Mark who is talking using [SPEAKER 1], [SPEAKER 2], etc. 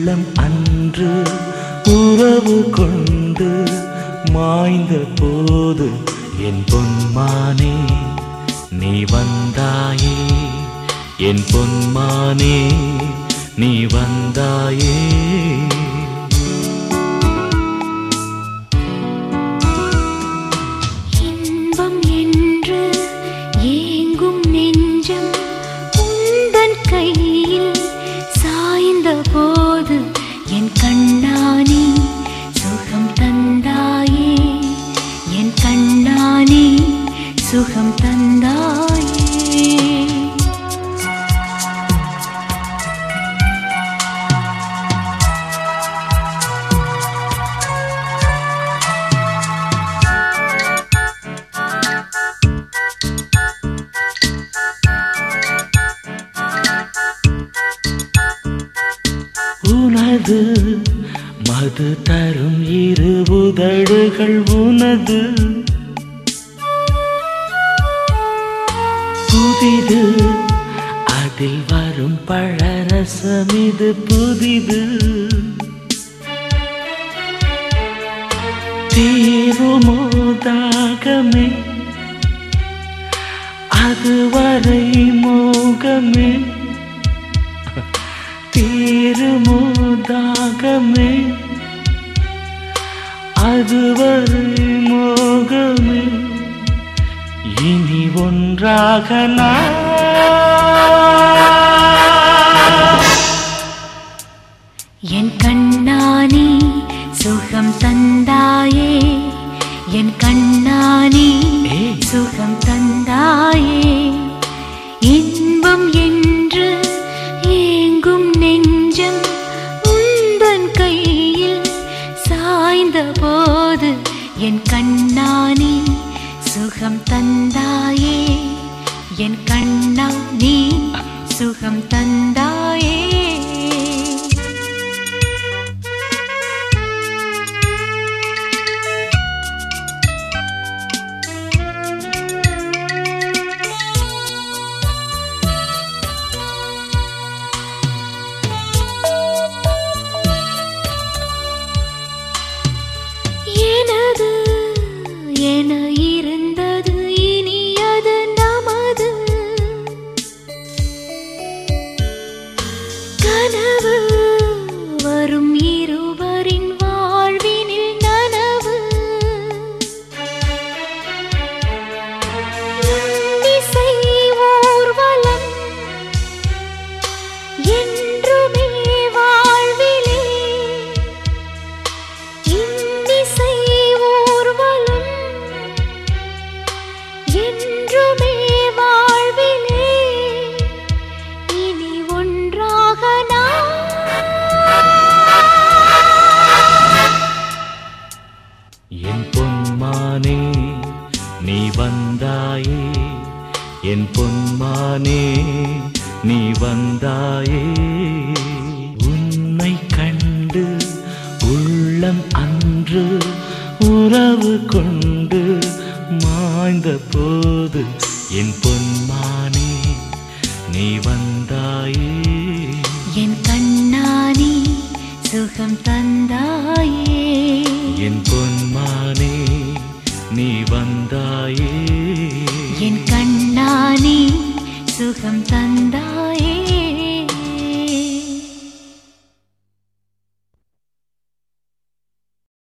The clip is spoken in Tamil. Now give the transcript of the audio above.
[SPEAKER 1] உள்ளம் அன்று உறவு கொண்டு மாய்ந்த போது என் பொன்மானே நீ வந்தாயே என் பொன்மானே நீ வந்தாயே
[SPEAKER 2] இன்பம் என்று ஏங்கும் நெஞ்சம் உந்தன் கையில் சாய்ந்த போது என் கண்ணானி சுகம் தந்தாயே என் கண்ணானி சுகம் தந்தாயே
[SPEAKER 1] உனது மது தரும் இரு உதடுகள் உனது புதிது அதில் வரும் பழரசம் இது புதிது தீருமோதாகமே அதுவரை மோகமே தீருமோதாகமே அதுவரை மோகமே இனி ஒன்றாக நான்
[SPEAKER 2] என் கண்ணானி சுகம் தந்தாயே என் கண்ணானி
[SPEAKER 1] ஏய்.
[SPEAKER 2] சுகம் தந்தாயே இன்பம் என்று ஏங்கும் நெஞ்சம் உந்தன் கையில் சாய்ந்த போது என் கண்ணானி சுகம் தந்தாயே என் கண்ணா நீ சுகம் தந்தாயே எனது என இருந்தது இனி அது நமது கனவு வரும் இருவரின் வாழ்வினில் நனவு இசை ஊர்வலம் என்றுமே வாழ்விலே இன்னிசை ஊர்வலம் என்றுமே வாழ்விலே இனி ஒன்றாக நாம்
[SPEAKER 1] என் பொன்மானே நீ வந்தாயே என் பொன்மானே நீ வந்தாயே உன்னை கண்டு உள்ளம் அன்று உறவு கொண்டு மாய்ந்த போது என் பொன்மானே நீ வந்தாயே
[SPEAKER 2] என் கண்ணானி சுகம் தந்தாயே
[SPEAKER 1] என் பொன்மானே நீ வந்தாயே